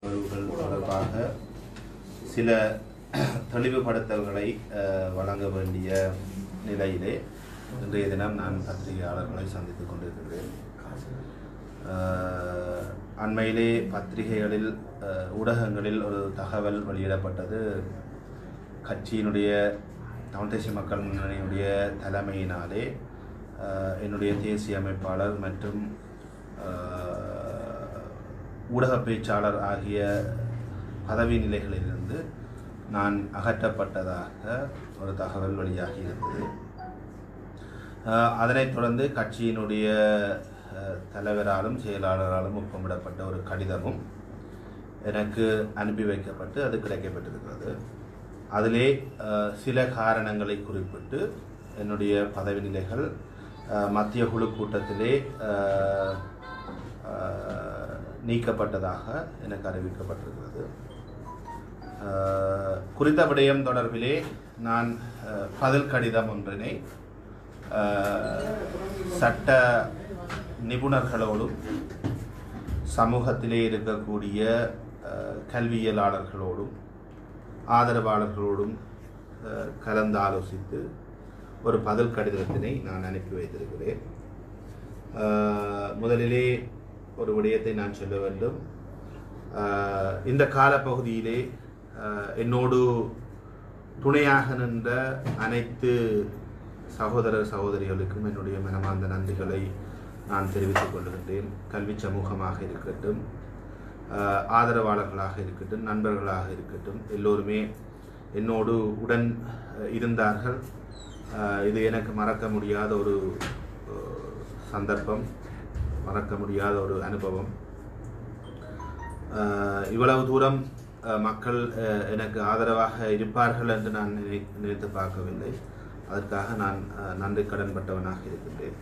உறவுகள் தொடர்பாக சில தெளிவுபடுத்தல்களை அஹ், வழங்க வேண்டிய நிலையிலே இன்றைய தினம் நான் பத்திரிகையாளர்களை சந்தித்துக் கொண்டிருக்கிறேன் அஹ், அண்மையிலே பத்திரிகைகளில் அஹ், ஊடகங்களில் ஒரு தகவல் வெளியிடப்பட்டது கட்சியினுடைய தமிழ் தேசிய மக்கள் முன்னணியினுடைய தலைமையினாலே அஹ், என்னுடைய தேசிய அமைப்பாளர் மற்றும் அஹ், ஊடக பேச்சாளர் ஆகிய பதவி நிலைகளிலிருந்து நான் அகற்றப்பட்டதாக ஒரு தகவல் வெளியாகி இருந்தது அஹ், அதனைத் தொடர்ந்து கட்சியினுடைய அஹ், தலைவராலும் செயலாளராலும் ஒப்பமிடப்பட்ட ஒரு கடிதமும் எனக்கு அனுப்பி வைக்கப்பட்டு அது கிடைக்கப்பட்டிருக்கிறது அதிலே அஹ், சில காரணங்களை குறிப்பிட்டு என்னுடைய பதவி நிலைகள் அஹ், மத்திய குழு கூட்டத்திலே அஹ், அஹ், நீக்கப்பட்டதாக எனக்கு அறிவிக்கப்பட்டிருக்கிறது அஹ், குறித்த விடயம் தொடர்பிலே நான் அஹ், பதில் கடிதம் ஒன்றினை அஹ், சட்ட நிபுணர்களோடும் சமூகத்திலே இருக்கக்கூடிய அஹ், கல்வியலாளர்களோடும் ஆதரவாளர்களோடும் அஹ், கலந்து ஆலோசித்து ஒரு பதில் கடிதத்தினை நான் அனுப்பி வைத்திருக்கிறேன் அஹ், முதலிலே ஒரு விடயத்தை நான் சொல்ல வேண்டும் அஹ், இந்த காலப்பகுதியிலே அஹ், என்னோடு துணையாக நின்ற அனைத்து சகோதர சகோதரிகளுக்கும் என்னுடைய மனமார்ந்த நன்றிகளை நான் தெரிவித்துக் கொள்கின்றேன் கல்வி சமூகமாக இருக்கட்டும் அஹ், ஆதரவாளர்களாக இருக்கட்டும் நண்பர்களாக இருக்கட்டும் எல்லோருமே என்னோடு உடன் அஹ், இருந்தார்கள் அஹ், இது எனக்கு மறக்க முடியாத ஒரு அஹ், சந்தர்ப்பம் மறக்க முடியாத ஒரு அனுபவம் அஹ், இவ்வளவு தூரம் அஹ், மக்கள் அஹ், எனக்கு ஆதரவாக இருப்பார்கள் என்று நான் நினை நினைத்து பார்க்கவில்லை அதற்காக நான் அஹ், நன்றி கடன்பட்டவனாக இருக்கின்றேன்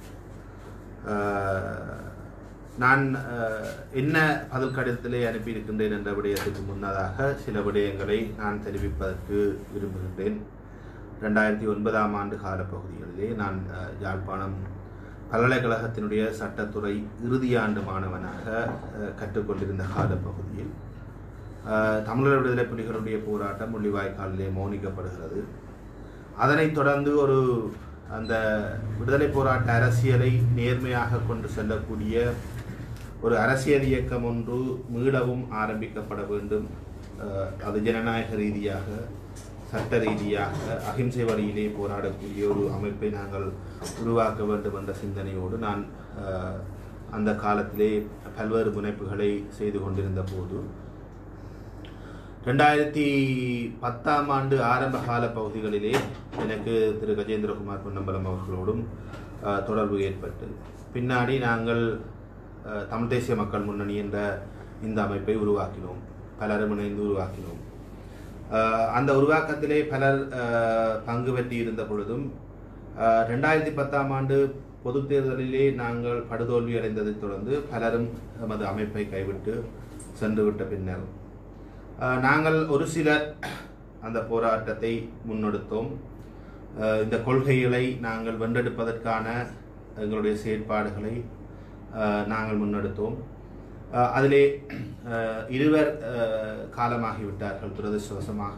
அஹ், நான் அஹ், என்ன பதில் கடிதத்திலே அனுப்பியிருக்கின்றேன் என்ற விடயத்துக்கு முன்னதாக சில விடயங்களை நான் தெரிவிப்பதற்கு விரும்புகின்றேன் ரெண்டாயிரத்தி ஒன்பதாம் ஆண்டு காலப்பகுதிகளிலே நான் அஹ், யாழ்ப்பாணம் பல்கலைக்கழகத்தினுடைய சட்டத்துறை இறுதியாண்டு மாணவனாக அஹ், கற்றுக்கொண்டிருந்த காலப்பகுதியில் அஹ், தமிழர் விடுதலை புலிகளுடைய போராட்டம் முள்ளிவாய்க்காலிலே மௌனிக்கப்படுகிறது அதனைத் தொடர்ந்து ஒரு அந்த விடுதலை போராட்ட அரசியலை நேர்மையாக கொண்டு செல்லக்கூடிய ஒரு அரசியல் இயக்கம் ஒன்று மீளவும் ஆரம்பிக்கப்பட வேண்டும் அஹ், அது ஜனநாயக ரீதியாக சட்ட ரீதியாக அகிம்சை வழியிலே போராடக்கூடிய ஒரு அமைப்பை நாங்கள் உருவாக்க வேண்டும் என்ற சிந்தனையோடு நான் அஹ், அந்த காலத்திலே பல்வேறு முனைப்புகளை செய்து கொண்டிருந்த போது ரெண்டாயிரத்தி பத்தாம் ஆண்டு ஆரம்ப கால பகுதிகளிலே எனக்கு திரு கஜேந்திரகுமார் பொன்னம்பலம் அவர்களோடும் அஹ், தொடர்பு ஏற்பட்டு பின்னாடி நாங்கள் அஹ், தமிழ் தேசிய மக்கள் முன்னணி என்ற இந்த அமைப்பை உருவாக்கினோம் பலரும் இணைந்து உருவாக்கினோம் அஹ், அந்த உருவாக்கத்திலே பலர் அஹ், பங்கு பெற்றி இருந்த பொழுதும் அஹ், ரெண்டாயிரத்தி பத்தாம் ஆண்டு பொதுத் தேர்தலிலே நாங்கள் படுதோல்வி அடைந்ததைத் தொடர்ந்து பலரும் எமது அமைப்பை கைவிட்டு சென்றுவிட்ட பின்னர் அஹ், நாங்கள் ஒரு சிலர் அந்த போராட்டத்தை முன்னெடுத்தோம் அஹ், இந்த கொள்கைகளை நாங்கள் வென்றெடுப்பதற்கான எங்களுடைய செயற்பாடுகளை அஹ், நாங்கள் முன்னெடுத்தோம் அஹ், அதிலே அஹ், இருவர் அஹ், காலமாகிவிட்டார்கள் துரதிருஷ்டவசமாக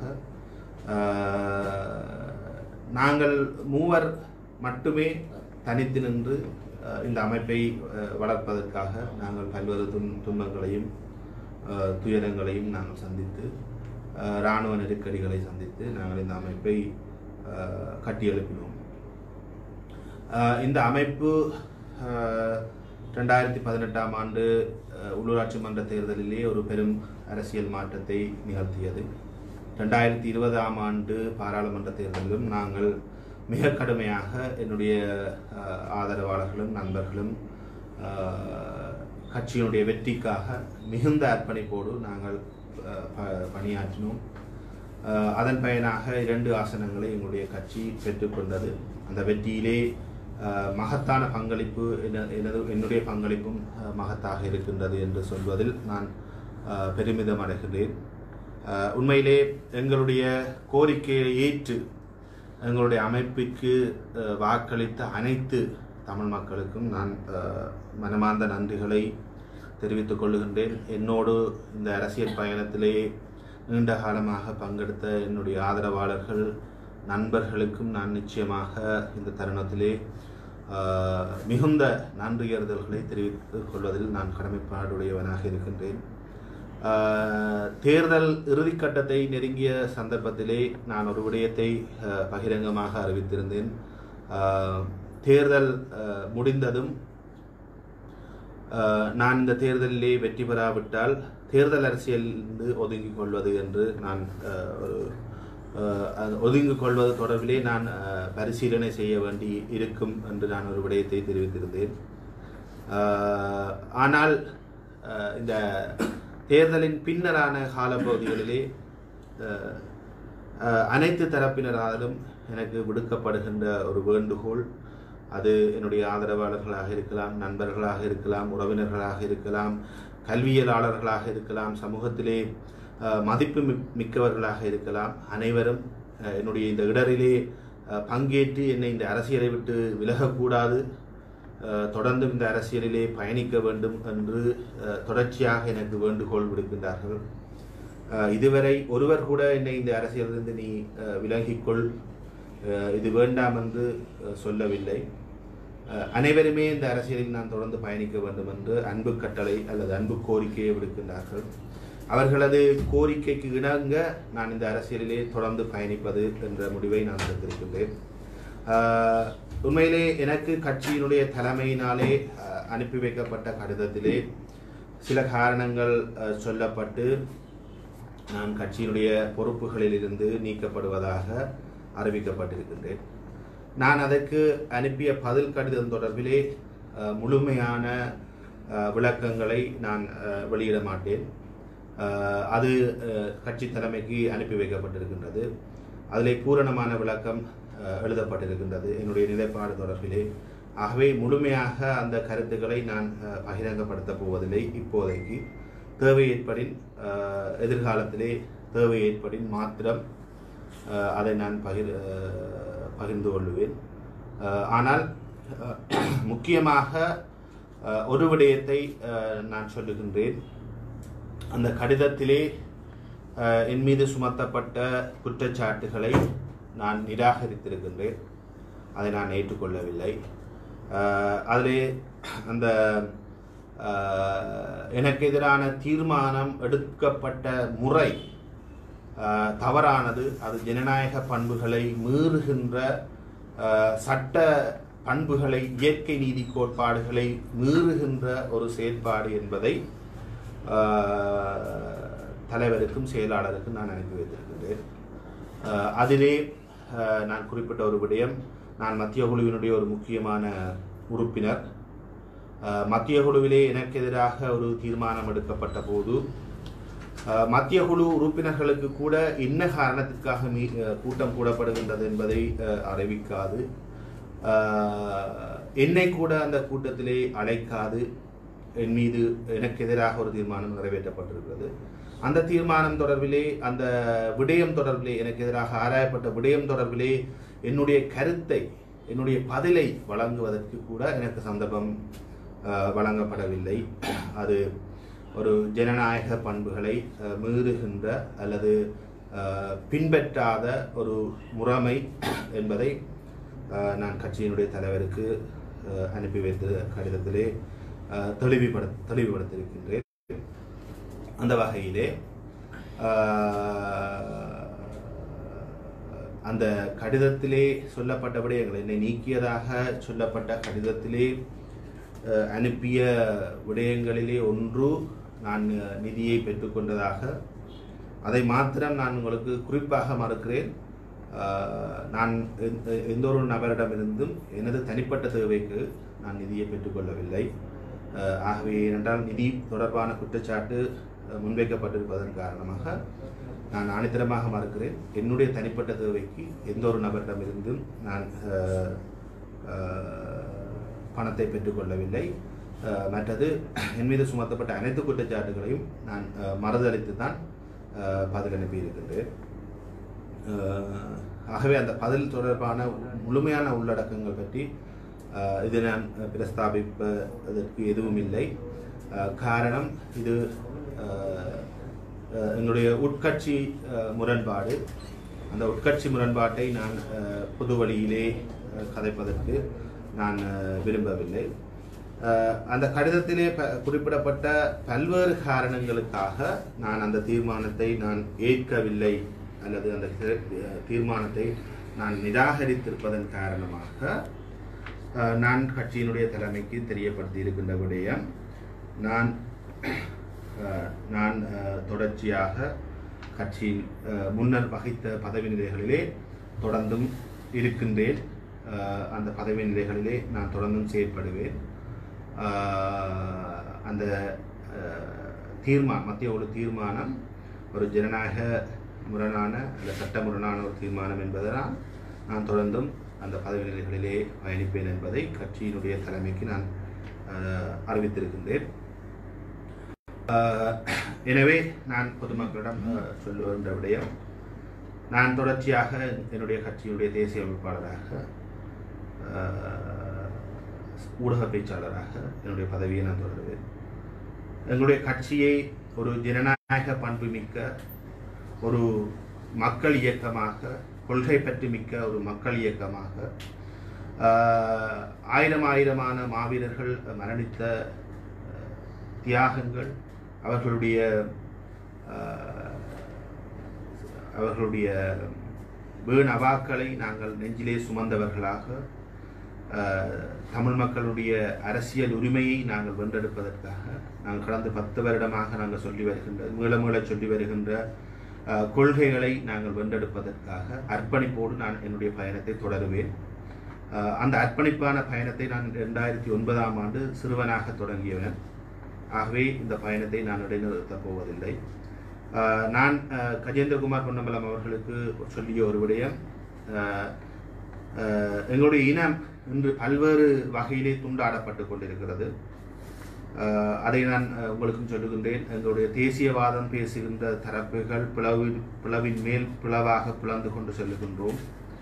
அஹ், நாங்கள் மூவர் மட்டுமே தனித்து நின்று அஹ், இந்த அமைப்பை அஹ், வளர்ப்பதற்காக நாங்கள் பல்வேறு துன் துன்பங்களையும் அஹ், துயரங்களையும் நாங்கள் சந்தித்து அஹ், இராணுவ நெருக்கடிகளை சந்தித்து நாங்கள் இந்த அமைப்பை அஹ், கட்டியெழுப்பினோம் அஹ், இந்த அமைப்பு அஹ், ரெண்டாயிரத்தி பதினெட்டாம் ஆண்டு அஹ், உள்ளூராட்சி மன்ற தேர்தலிலே ஒரு பெரும் அரசியல் மாற்றத்தை நிகழ்த்தியது ரெண்டாயிரத்தி இருபதாம் ஆண்டு பாராளுமன்ற தேர்தலிலும் நாங்கள் மிக கடுமையாக என்னுடைய அஹ், ஆதரவாளர்களும் நண்பர்களும் அஹ், கட்சியினுடைய வெற்றிக்காக மிகுந்த அர்ப்பணிப்போடு நாங்கள் அஹ், ப- பணியாற்றினோம் அஹ், அதன் பயனாக இரண்டு ஆசனங்களை எங்களுடைய கட்சி பெற்றுக்கொண்டது அந்த வெற்றியிலே அஹ், மகத்தான பங்களிப்பு என- எனது என்னுடைய பங்களிப்பும் அஹ், மகத்தாக இருக்கின்றது என்று சொல்வதில் நான் அஹ், பெருமிதம் அடைகின்றேன் அஹ், உண்மையிலே எங்களுடைய கோரிக்கையை ஏற்று எங்களுடைய அமைப்பிற்கு அஹ், வாக்களித்த அனைத்து தமிழ் மக்களுக்கும் நான் அஹ், மனமார்ந்த நன்றிகளை தெரிவித்துக் கொள்ளுகின்றேன் என்னோடு இந்த அரசியல் பயணத்திலே நீண்ட காலமாக பங்கெடுத்த என்னுடைய ஆதரவாளர்கள் நண்பர்களுக்கும் நான் நிச்சயமாக இந்த தருணத்திலே ஆஹ், மிகுந்த நன்றியறிதல்களை தெரிவித்துக் கொள்வதில் நான் கடமைப்பாடுடையவனாக இருக்கின்றேன் ஆஹ், தேர்தல் இறுதிக்கட்டத்தை நெருங்கிய சந்தர்ப்பத்திலே நான் ஒரு விடயத்தை ஆஹ், பகிரங்கமாக அறிவித்திருந்தேன் ஆஹ், தேர்தல் ஆஹ், முடிந்ததும் ஆஹ், நான் இந்த தேர்தலிலே வெற்றி பெறாவிட்டால் தேர்தல் அரசியலிருந்து ஒதுங்கிக் கொள்வது என்று நான் ஆஹ், ஒரு ஆஹ், அது ஒதுங்கிக் கொள்வது தொடர்பிலே நான் ஆஹ், பரிசீலனை செய்ய வேண்டி இருக்கும் என்று நான் ஒரு விடயத்தை தெரிவித்திருந்தேன் ஆஹ், ஆனால் ஆஹ், இந்த தேர்தலின் பின்னரான காலப்பகுதிகளிலே ஆஹ், ஆஹ், அனைத்து தரப்பினராலும் எனக்கு விடுக்கப்படுகின்ற ஒரு வேண்டுகோள் அது என்னுடைய ஆதரவாளர்களாக இருக்கலாம் நண்பர்களாக இருக்கலாம் உறவினர்களாக இருக்கலாம் கல்வியலாளர்களாக இருக்கலாம் சமூகத்திலே ஆஹ், மதிப்பு மிக்- மிக்கவர்களாக இருக்கலாம் அனைவரும் ஆஹ், என்னுடைய இந்த இடரிலே ஆஹ், பங்கேற்று என்னை இந்த அரசியலை விட்டு விலகக்கூடாது ஆஹ், தொடர்ந்து இந்த அரசியலிலே பயணிக்க வேண்டும் என்று ஆஹ், தொடர்ச்சியாக எனக்கு வேண்டுகோள் விடுக்கின்றார்கள் ஆஹ், இதுவரை ஒருவர் கூட என்னை இந்த அரசியலிருந்து நீ ஆஹ், விலகிக்கொள் ஆஹ், இது வேண்டாம் என்று ஆஹ், சொல்லவில்லை ஆஹ், அனைவருமே இந்த அரசியலில் நான் தொடர்ந்து பயணிக்க வேண்டும் என்று அன்பு கட்டளை அல்லது அன்பு கோரிக்கையை விடுக்கின்றார்கள் அவர்களது கோரிக்கைக்கு இணங்க நான் இந்த அரசியலிலே தொடர்ந்து பயணிப்பது என்ற முடிவை நான் எடுத்திருக்கின்றேன் ஆஹ், உண்மையிலே எனக்கு கட்சியினுடைய தலைமையினாலே ஆஹ், அனுப்பி வைக்கப்பட்ட கடிதத்திலே சில காரணங்கள் ஆஹ், சொல்லப்பட்டு நான் கட்சியினுடைய பொறுப்புகளிலிருந்து நீக்கப்படுவதாக அறிவிக்கப்பட்டிருக்கின்றேன் நான் அதற்கு அனுப்பிய பதில் கடிதம் தொடர்பிலே அஹ், முழுமையான அஹ், விளக்கங்களை நான் அஹ், வெளியிட மாட்டேன் அஹ், அது அஹ், கட்சி தலைமைக்கு அனுப்பி வைக்கப்பட்டிருக்கின்றது அதிலே பூரணமான விளக்கம் அஹ், எழுதப்பட்டிருக்கின்றது என்னுடைய நிலைப்பாடு தொடர்பிலே ஆகவே முழுமையாக அந்த கருத்துக்களை நான் அஹ், பகிரங்கப்படுத்தப் போவதில்லை இப்போதைக்கு தேவை ஏற்படின் அஹ், எதிர்காலத்திலே தேவை ஏற்படின் மாத்திரம் அஹ், அதை நான் பகிர் அஹ், பகிர்ந்து கொள்வேன் அஹ், ஆனால் அஹ், முக்கியமாக அஹ், ஒரு விடயத்தை அஹ், நான் சொல்லுகின்றேன் அந்த கடிதத்திலே அஹ், என் மீது சுமத்தப்பட்ட குற்றச்சாட்டுகளை நான் நிராகரித்திருக்கின்றேன் அதை நான் ஏற்றுக்கொள்ளவில்லை அஹ், அதிலே அந்த அஹ், எனக்கு எதிரான தீர்மானம் எடுக்கப்பட்ட முறை அஹ், தவறானது அது ஜனநாயக பண்புகளை மீறுகின்ற அஹ், சட்ட பண்புகளை இயற்கை நீதி கோட்பாடுகளை மீறுகின்ற ஒரு செயற்பாடு என்பதை அஹ், தலைவருக்கும் செயலாளருக்கும் நான் அனுப்பி வைத்திருக்கின்றேன் அஹ், அதிலே அஹ், நான் குறிப்பிட்ட ஒரு விடயம் நான் மத்திய குழுவினுடைய ஒரு முக்கியமான உறுப்பினர் அஹ், மத்திய குழுவிலே எனக்கு எதிராக ஒரு தீர்மானம் எடுக்கப்பட்ட போது அஹ், மத்திய குழு உறுப்பினர்களுக்கு கூட என்ன காரணத்திற்காக மீ அஹ், கூட்டம் கூடப்படுகின்றது என்பதை அஹ், அறிவிக்காது அஹ், என்னை கூட அந்த கூட்டத்திலே அழைக்காது என் மீது எனக்கு எதிராக ஒரு தீர்மானம் நிறைவேற்றப்பட்டிருக்கிறது அந்த தீர்மானம் தொடர்பிலே அந்த விடயம் தொடர்பிலே எனக்கு எதிராக ஆராயப்பட்ட விடயம் தொடர்பிலே என்னுடைய கருத்தை என்னுடைய பதிலை வழங்குவதற்கு கூட எனக்கு சந்தர்ப்பம் அஹ், வழங்கப்படவில்லை அது ஒரு ஜனநாயக பண்புகளை அஹ், மீறுகின்ற அல்லது அஹ், பின்பற்றாத ஒரு முறைமை என்பதை அஹ், நான் கட்சியினுடைய தலைவருக்கு அஹ், அனுப்பி வைத்த கடிதத்திலே அஹ், தெளிவுபட தெளிவுபடுத்தியிருக்கின்றேன் அந்த வகையிலே ஆஹ், அந்த கடிதத்திலே சொல்லப்பட்ட விடயங்கள் என்னை நீக்கியதாக சொல்லப்பட்ட கடிதத்திலே அஹ், அனுப்பிய விடயங்களிலே ஒன்று நான் அஹ், நிதியை பெற்றுக்கொண்டதாக அதை மாத்திரம் நான் உங்களுக்கு குறிப்பாக மறுக்கிறேன் ஆஹ், நான் எந்த- எந்த ஒரு நபரிடமிருந்தும் எனது தனிப்பட்ட தேவைக்கு நான் நிதியை பெற்றுக்கொள்ளவில்லை ஆஹ், ஆகவே ஏனென்றால் நிதி தொடர்பான குற்றச்சாட்டு அஹ், முன்வைக்கப்பட்டிருப்பதன் காரணமாக நான் ஆணித்தரமாக மறுக்கிறேன் என்னுடைய தனிப்பட்ட தேவைக்கு எந்த ஒரு நபரிடமிருந்தும் நான் ஆஹ், ஆஹ், பணத்தை பெற்றுக்கொள்ளவில்லை ஆஹ், மற்றது என் மீது சுமத்தப்பட்ட அனைத்து குற்றச்சாட்டுகளையும் நான் ஆஹ், மறுதளித்து தான் ஆஹ், பதில் அனுப்பியிருக்கின்றேன் ஆஹ், ஆகவே அந்த பதில் தொடர்பான முழுமையான உள்ளடக்கங்கள் பற்றி ஆஹ், இது நான் பிரஸ்தாபிப்பதற்கு எதுவும் இல்லை அஹ், காரணம் இது அஹ், அஹ், எங்களுடைய உட்கட்சி அஹ், முரண்பாடு அந்த உட்கட்சி முரண்பாட்டை நான் அஹ், பொது வழியிலே அஹ், கதைப்பதற்கு நான் அஹ், விரும்பவில்லை அஹ், அந்த கடிதத்திலே ப- குறிப்பிடப்பட்ட பல்வேறு காரணங்களுக்காக நான் அந்த தீர்மானத்தை நான் ஏற்கவில்லை அல்லது அந்த தீ- தீர்மானத்தை நான் நிராகரித்திருப்பதன் காரணமாக அஹ், நான் கட்சியினுடைய தலைமைக்கு தெரியப்படுத்தி இருக்கின்ற விடயம் நான் அஹ், நான் அஹ், தொடர்ச்சியாக கட்சியில் அஹ், முன்னர் வகித்த பதவி நிலைகளிலே தொடர்ந்தும் இருக்கின்றேன் அஹ், அந்த பதவி நிலைகளிலே நான் தொடர்ந்தும் செயற்படுவேன் அஹ், அந்த தீர்மானம் மத்திய ஒரு தீர்மானம் ஒரு ஜனநாயக முரணான அல்ல சட்ட முரணான ஒரு தீர்மானம் என்பதனால் நான் தொடர்ந்தும் அந்த பதவி நிலைகளிலே பயணிப்பேன் என்பதை கட்சியினுடைய தலைமைக்கு நான் அஹ், அறிவித்திருக்கின்றேன் அஹ், எனவே நான் பொதுமக்களிடம் அஹ், சொல்லுகின்ற விடயம் நான் தொடர்ச்சியாக என்னுடைய கட்சியினுடைய தேசிய அமைப்பாளராக அஹ், ஊடக பேச்சாளராக என்னுடைய பதவியை நான் தொடருவேன் எங்களுடைய கட்சியை ஒரு ஜனநாயக பண்புமிக்க ஒரு மக்கள் இயக்கமாக கொள்கை பற்றி மிக்க ஒரு மக்கள் இயக்கமாக ஆஹ், ஆயிரம் ஆயிரமான மாவீரர்கள் மரணித்த அஹ், தியாகங்கள் அவர்களுடைய ஆஹ், அவர்களுடைய வீண் அவாக்களை நாங்கள் நெஞ்சிலே சுமந்தவர்களாக ஆஹ், தமிழ் மக்களுடைய அரசியல் உரிமையை நாங்கள் வென்றெடுப்பதற்காக நாங்கள் கடந்த பத்து வருடமாக நாங்கள் சொல்லி வருகின்ற மீள மீள சொல்லி வருகின்ற ஆஹ், கொள்கைகளை நாங்கள் வென்றெடுப்பதற்காக அர்ப்பணிப்போடு நான் என்னுடைய பயணத்தை தொடருவேன் ஆஹ், அந்த அர்ப்பணிப்பான பயணத்தை நான் ரெண்டாயிரத்தி ஒன்பதாம் ஆண்டு சிறுவனாக தொடங்கியவன் ஆகவே இந்த பயணத்தை நான் இடைநிறுத்தப் போவதில்லை ஆஹ், நான் ஆஹ், கஜேந்திரகுமார் பொன்னம்பலம் அவர்களுக்கு சொல்லிய ஒரு விடயம் ஆஹ், ஆஹ், எங்களுடைய இனம் இன்று பல்வேறு வகையிலே துண்டாடப்பட்டு கொண்டிருக்கிறது ஆஹ், அதை நான் ஆஹ், உங்களுக்கும் சொல்லுகின்றேன் எங்களுடைய தேசியவாதம் பேசுகின்ற தரப்புகள் பிளவின் பிளவின் மேல் பிளவாக பிளந்து கொண்டு செல்லுகின்றோம்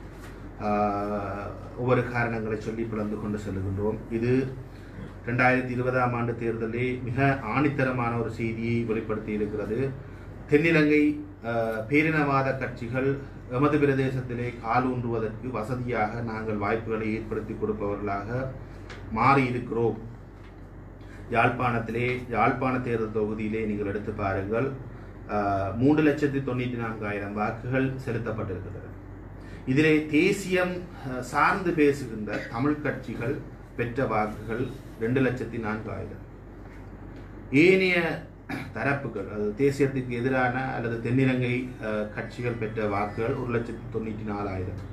ஆஹ், ஒவ்வொரு காரணங்களை சொல்லி பிளந்து கொண்டு செல்லுகின்றோம் இது ரெண்டாயிரத்தி இருபதாம் ஆண்டு தேர்தலில் மிக ஆணித்தரமான ஒரு செய்தியை வெளிப்படுத்தி இருக்கிறது தென்னிலங்கை ஆஹ், பேரினவாத கட்சிகள் எமது பிரதேசத்திலே கால் ஊன்றுவதற்கு வசதியாக நாங்கள் வாய்ப்புகளை ஏற்படுத்தி கொடுப்பவர்களாக மாறி இருக்கிறோம் யாழ்ப்பாணத்திலே யாழ்ப்பாண தேர்தல் தொகுதியிலே நீங்கள் எடுத்து பாருங்கள் ஆஹ், மூன்று லட்சத்தி தொண்ணூற்றி நான்காயிரம் வாக்குகள் செலுத்தப்பட்டிருக்கிறது இதிலே தேசியம் ஆஹ், சார்ந்து பேசுகின்ற தமிழ் கட்சிகள் பெற்ற வாக்குகள் ரெண்டு லட்சத்தி நான்காயிரம் ஏனைய தரப்புகள் அது தேசியத்துக்கு எதிரான அல்லது தென்னிலங்கை அஹ், கட்சிகள் பெற்ற வாக்குகள் ஒரு லட்சத்தி தொண்ணூற்றி நாலாயிரம்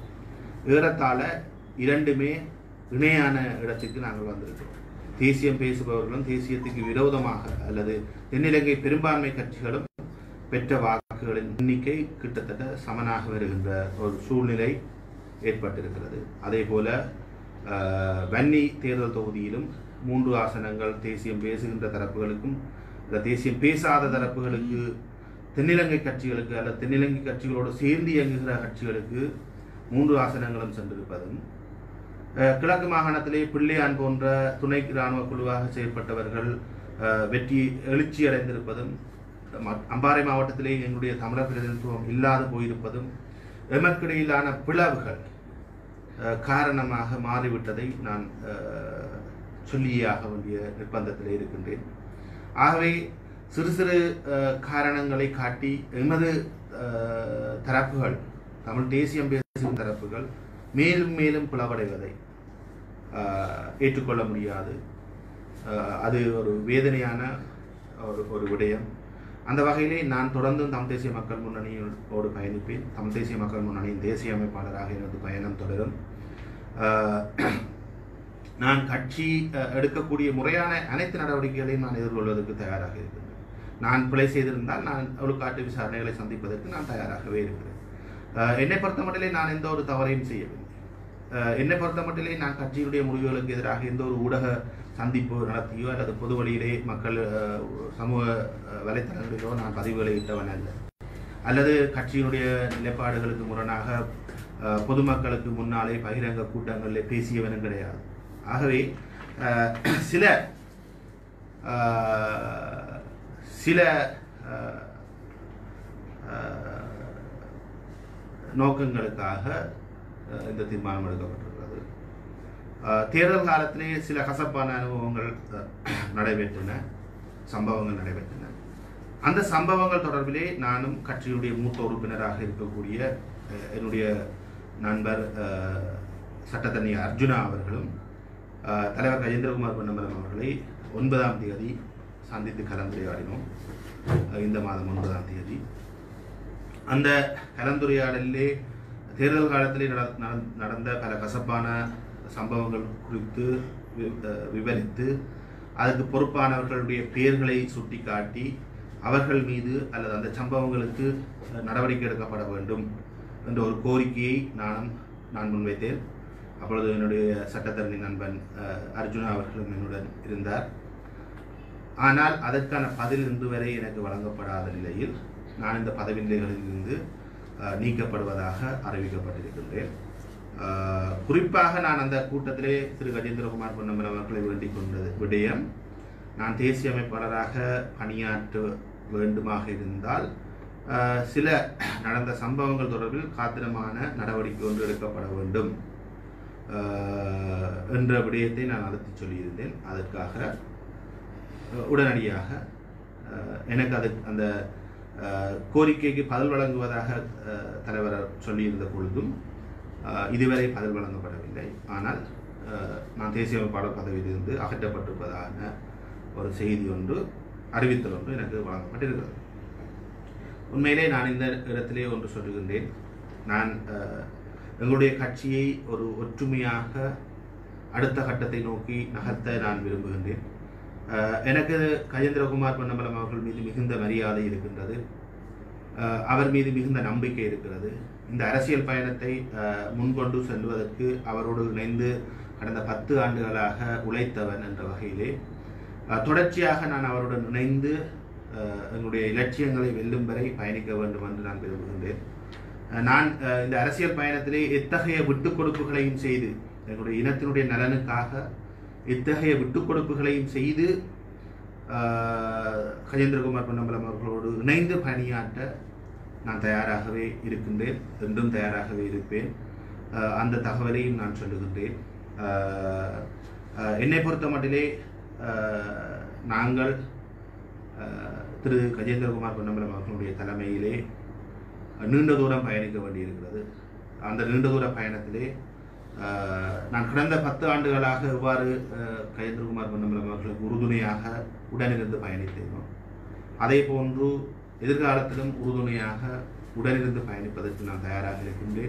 ஏறத்தாழ இரண்டுமே இணையான இடத்துக்கு நாங்கள் வந்திருக்கிறோம் தேசியம் பேசுபவர்களும் தேசியத்துக்கு விரோதமாக அல்லது தென்னிலங்கை பெரும்பான்மை கட்சிகளும் பெற்ற வாக்குகளின் எண்ணிக்கை கிட்டத்தட்ட சமனாக வருகின்ற ஒரு சூழ்நிலை ஏற்பட்டிருக்கிறது அதே போல அஹ், வன்னி தேர்தல் தொகுதியிலும் மூன்று ஆசனங்கள் தேசியம் பேசுகின்ற தரப்புகளுக்கும் இந்த தேசியம் பேசாத தரப்புகளுக்கு தென்னிலங்கை கட்சிகளுக்கு அல்லது தென்னிலங்கை கட்சிகளோடு சேர்ந்து இயங்குகிற கட்சிகளுக்கு மூன்று ஆசனங்களும் சென்றிருப்பதும் அஹ், கிழக்கு மாகாணத்திலே பிள்ளையான் போன்ற துணை இராணுவ குழுவாக செயற்பட்டவர்கள் அஹ், வெற்றி எழுச்சி அடைந்திருப்பதும் ம- அம்பாறை மாவட்டத்திலே எங்களுடைய தமிழர் பிரதிநிதித்துவம் இல்லாது போயிருப்பதும் எமக்கிடையிலான பிளவுகள் அஹ், காரணமாக மாறிவிட்டதை நான் அஹ், சொல்லியே ஆக வேண்டிய நிர்பந்தத்திலே இருக்கின்றேன் ஆகவே சிறு சிறு அஹ், காரணங்களை காட்டி எமது அஹ், தரப்புகள் தமிழ் தேசியம் பேசும் தரப்புகள் மேலும் மேலும் பிளவடைவதை அஹ், ஏற்றுக்கொள்ள முடியாது அஹ், அது ஒரு வேதனையான ஒரு ஒரு விடயம் அந்த வகையிலே நான் தொடர்ந்தும் தமிழ் தேசிய மக்கள் முன்னணியோடு பயணிப்பேன் தமிழ் தேசிய மக்கள் முன்னணியின் தேசிய அமைப்பாளராக எனது பயணம் தொடரும் அஹ், நான் கட்சி அஹ், எடுக்கக்கூடிய முறையான அனைத்து நடவடிக்கைகளையும் நான் எதிர்கொள்வதற்கு தயாராக இருக்கிறேன் நான் பிழை செய்திருந்தால் நான் ஒழுக்காட்டு விசாரணைகளை சந்திப்பதற்கு நான் தயாராகவே இருக்கிறேன் அஹ், என்னை பொறுத்தமட்டிலே நான் எந்த ஒரு தவறையும் செய்யவில்லை அஹ், என்னை பொறுத்தமட்டிலே நான் கட்சியினுடைய முடிவுகளுக்கு எதிராக எந்த ஒரு ஊடக சந்திப்பு நடத்தியோ அல்லது பொது வழியிலே மக்கள் அஹ், சமூக அஹ், வலைத்தளங்களிலோ நான் பதிவுகளை இட்டவன் அல்ல அல்லது கட்சியினுடைய நிலைப்பாடுகளுக்கு முரணாக அஹ், பொதுமக்களுக்கு முன்னாலே பகிரங்க கூட்டங்களில் பேசியவனும் கிடையாது ஆகவே அஹ், சில ஆஹ், சில ஆஹ், ஆஹ், நோக்கங்களுக்காக அஹ், இந்த தீர்மானம் எடுக்கப்பட்டிருக்கிறது அஹ், தேர்தல் காலத்திலே சில கசப்பான அனுபவங்கள் அஹ், நடைபெற்றன சம்பவங்கள் நடைபெற்றன அந்த சம்பவங்கள் தொடர்பிலே நானும் கட்சியுடைய மூத்த உறுப்பினராக இருக்கக்கூடிய அஹ், என்னுடைய நண்பர் அஹ், சட்டத்தரணி அர்ஜுனா அவர்களும் அஹ், தலைவர் கஜேந்திரகுமார் பொன்னம்பலம் அவர்களை ஒன்பதாம் தேதி சந்தித்து கலந்துரையாடினோம் அஹ், இந்த மாதம் ஒன்பதாம் தேதி அந்த கலந்துரையாடலிலே தேர்தல் காலத்திலே நட- நட- நடந்த பல கசப்பான சம்பவங்கள் குறித்து வி- அஹ் விவரித்து அதுக்கு பொறுப்பானவர்களுடைய பெயர்களை சுட்டிக்காட்டி அவர்கள் மீது அல்லது அந்த சம்பவங்களுக்கு அஹ், நடவடிக்கை எடுக்கப்பட வேண்டும் என்ற ஒரு கோரிக்கையை நானும் நான் முன்வைத்தேன் அப்பொழுது என்னுடைய சட்டத்தரணி நண்பன் அஹ், அர்ஜுனா அவர்களும் என்னுடன் இருந்தார் ஆனால் அதற்கான பதில் இன்று வரை எனக்கு வழங்கப்படாத நிலையில் நான் இந்த பதவி நிலைகளிலிருந்து அஹ், நீக்கப்படுவதாக அறிவிக்கப்பட்டிருக்கின்றேன் அஹ், குறிப்பாக நான் அந்த கூட்டத்திலே திரு கஜேந்திரகுமார் பொன்னம்பலம் அவர்களை வேண்டிக் கொண்டது விடயம் நான் தேசிய அமைப்பாளராக பணியாற்ற வேண்டுமாக இருந்தால் அஹ், சில நடந்த சம்பவங்கள் தொடர்பில் காத்திரமான நடவடிக்கை ஒன்று எடுக்கப்பட வேண்டும் அஹ், என்ற விடயத்தை நான் அழுத்தி சொல்லியிருந்தேன் அதற்காக அஹ் உடனடியாக அஹ், எனக்கு அது அந்த அஹ், கோரிக்கைக்கு பதில் வழங்குவதாக அஹ், தலைவர் சொல்லியிருந்த பொழுதும் அஹ், இதுவரை பதில் வழங்கப்படவில்லை ஆனால் அஹ், நான் தேசிய அமைப்பாளர் பதவியிலிருந்து அகற்றப்பட்டிருப்பதான ஒரு செய்தி ஒன்று அறிவித்தல் ஒன்று எனக்கு வழங்கப்பட்டிருக்கிறது உண்மையிலே நான் இந்த இடத்திலே ஒன்று சொல்லுகின்றேன் நான் அஹ், எங்களுடைய கட்சியை ஒரு ஒற்றுமையாக அடுத்த கட்டத்தை நோக்கி நகர்த்த நான் விரும்புகின்றேன் அஹ், எனக்கு கஜேந்திரகுமார் பொன்னம்பலம் அவர்கள் மீது மிகுந்த மரியாதை இருக்கின்றது அஹ், அவர் மீது மிகுந்த நம்பிக்கை இருக்கிறது இந்த அரசியல் பயணத்தை அஹ், முன்கொண்டு செல்வதற்கு அவரோடு இணைந்து கடந்த பத்து ஆண்டுகளாக உழைத்தவன் என்ற வகையிலே அஹ், தொடர்ச்சியாக நான் அவருடன் இணைந்து அஹ், எங்களுடைய இலட்சியங்களை வெல்லும் வரை பயணிக்க வேண்டும் என்று நான் விரும்புகின்றேன் அஹ், நான் அஹ், இந்த அரசியல் பயணத்திலே எத்தகைய விட்டுக் கொடுப்புகளையும் செய்து எங்களுடைய இனத்தினுடைய நலனுக்காக எத்தகைய விட்டுக் கொடுப்புகளையும் செய்து அஹ், கஜேந்திரகுமார் பொன்னம்பலம் அவர்களோடு இணைந்து பணியாற்ற நான் தயாராகவே இருக்கின்றேன் என்றும் தயாராகவே இருப்பேன் அஹ், அந்த தகவலையும் நான் சொல்லுகின்றேன் அஹ், அஹ், என்னை பொறுத்த மட்டிலே அஹ், நாங்கள் அஹ், திரு கஜேந்திரகுமார் பொன்னம்பலம் அவர்களுடைய தலைமையிலே நீண்ட தூரம் பயணிக்க வேண்டியிருக்கிறது அந்த நீண்ட தூர பயணத்திலே அஹ், நான் கடந்த பத்து ஆண்டுகளாக எவ்வாறு அஹ், கஜேந்திரகுமார் பொன்னம்பலம் அவர்களுக்கு உறுதுணையாக உடனிருந்து பயணித்தேனோ அதே போன்று எதிர்காலத்திலும் உறுதுணையாக உடனிருந்து பயணிப்பதற்கு நான் தயாராக இருக்கின்றேன்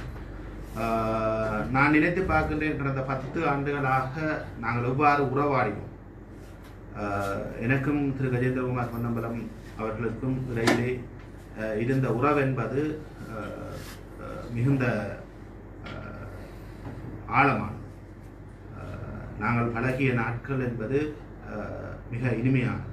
ஆஹ், நான் நினைத்து பார்க்கின்றேன் கடந்த பத்து ஆண்டுகளாக நாங்கள் எவ்வாறு உறவாடினோம் ஆஹ், எனக்கும் திரு கஜேந்திரகுமார் பொன்னம்பலம் அவர்களுக்கும் இடையிலே ஆஹ், இருந்த உறவு என்பது ஆஹ், ஆஹ், மிகுந்த ஆஹ், ஆழமானது ஆஹ், நாங்கள் பழகிய நாட்கள் என்பது ஆஹ், மிக இனிமையானது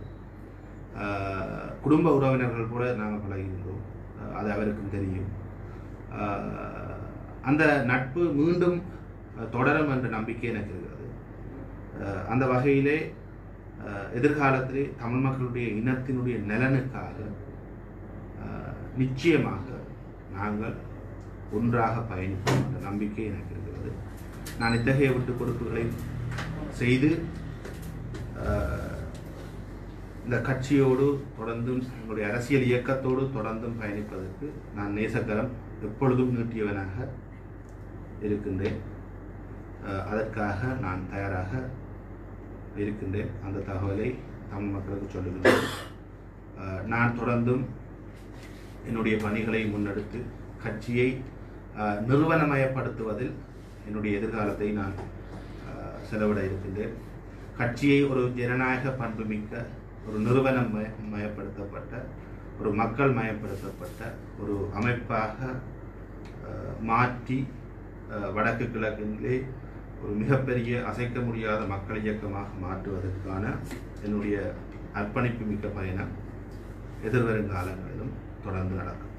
ஆஹ், குடும்ப உறவினர்கள் கூட நாங்கள் பழகியிருந்தோம் ஆஹ், அது அவருக்கும் தெரியும் ஆஹ், அந்த நட்பு மீண்டும் அஹ், தொடரும் என்ற நம்பிக்கை எனக்கு இருக்கிறது அஹ், அந்த வகையிலே அஹ், எதிர்காலத்திலே தமிழ் மக்களுடைய இனத்தினுடைய நலனுக்காக அஹ், நிச்சயமாக நாங்கள் ஒன்றாக பயணிப்போம் என்ற நம்பிக்கை எனக்கு இருக்கிறது நான் இத்தகைய விட்டுக் கொடுப்புகளை செய்து அஹ், இந்த கட்சியோடு தொடர்ந்தும் எங்களுடைய அரசியல் இயக்கத்தோடு தொடர்ந்தும் பயணிப்பதற்கு நான் நேசக்கரம் எப்பொழுதும் நீட்டியவனாக இருக்கின்றேன் அஹ், அதற்காக நான் தயாராக இருக்கின்றேன் அந்த தகவலை தமிழ் மக்களுக்கு சொல்லுகின்றேன் அஹ், நான் தொடர்ந்தும் என்னுடைய பணிகளை முன்னெடுத்து கட்சியை அஹ், நிறுவனமயப்படுத்துவதில் என்னுடைய எதிர்காலத்தை நான் அஹ், செலவிட இருக்கின்றேன் கட்சியை ஒரு ஜனநாயக பண்புமிக்க ஒரு நிறுவனம் மய மயப்படுத்தப்பட்ட ஒரு மக்கள் மயப்படுத்தப்பட்ட ஒரு அமைப்பாக அஹ், மாற்றி அஹ், வடக்கு கிழக்கிலே ஒரு மிகப்பெரிய அசைக்க முடியாத மக்கள் இயக்கமாக மாற்றுவதற்கான என்னுடைய அர்ப்பணிப்பு மிக்க பயணம் எதிர்வரும் காலங்களிலும் தொடர்ந்து நடக்கும்